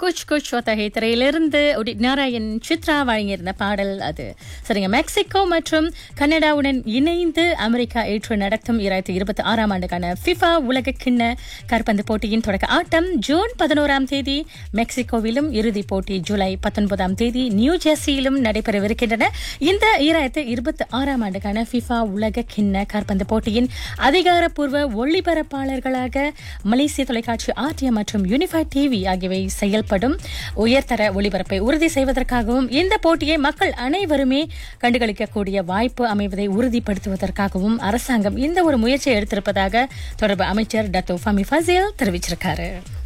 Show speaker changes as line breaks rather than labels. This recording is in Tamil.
குச் குச் ஒத்தகை திரையிலிருந்து உதித் நாராயண் சித்ரா வழங்கியிருந்த பாடல் அது சரிங்க மெக்சிகோ மற்றும் கனடாவுடன் இணைந்து அமெரிக்கா ஏற்று நடத்தும் இரண்டாயிரத்தி இருபத்தி ஆறாம் ஆண்டுக்கான ஃபிஃபா உலக கிண்ண கற்பந்து போட்டியின் தொடக்க ஆட்டம் ஜூன் பதினோராம் தேதி மெக்சிகோவிலும் இறுதிப் போட்டி ஜூலை பத்தொன்பதாம் தேதி நியூ ஜெர்சியிலும் நடைபெறவிருக்கின்றன இந்த இரண்டாயிரத்தி இருபத்தி ஆறாம் ஆண்டுக்கான ஃபிஃபா உலக கிண்ண கற்பந்து போட்டியின் அதிகாரப்பூர்வ ஒளிபரப்பாளர்களாக மலேசிய தொலைக்காட்சி ஆர்டிஎம் மற்றும் யூனிஃபைட் டிவி ஆகியவை செயல்படும் உயர்தர ஒளிபரப்பை உறுதி செய்வதற்காகவும் இந்த போட்டியை மக்கள் அனைவருமே கண்டுகளிக்கக்கூடிய வாய்ப்பு அமைவதை உறுதிப்படுத்துவதற்காகவும் அரசாங்கம் இந்த ஒரு முயற்சியை எடுத்திருப்பதாக தொடர்பு அமைச்சர் டத்தோ ஃபமி ஃபசேல் தெரிவிச்சிருக்காரு